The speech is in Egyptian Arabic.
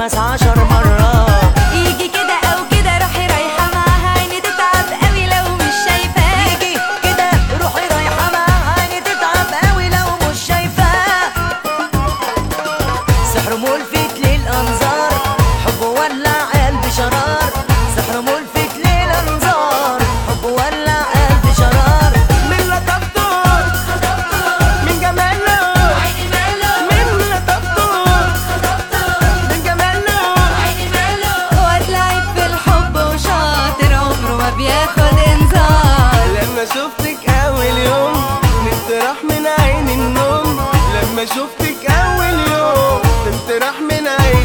خمس عشر مرة يجي كده او كده روحي رايحه معاها عيني تتعب قوي لو مش شايفاه يجي كده روحي رايحة معاها عيني تتعب قوي لو مش شايفاه سحر ملفت للأنظار حب ولع قلبي شرار سحر ملفت للأنظار حب ولع قلبي شرار من لطفته من جماله عيني ماله من لطفته من جماله عيني ماله واد لعيب في الحب وشاطر عمره ما بياخد انذار لما شفتك اول يوم نمت راح من عين النوم لما شفتك اول يوم نمت راح من عين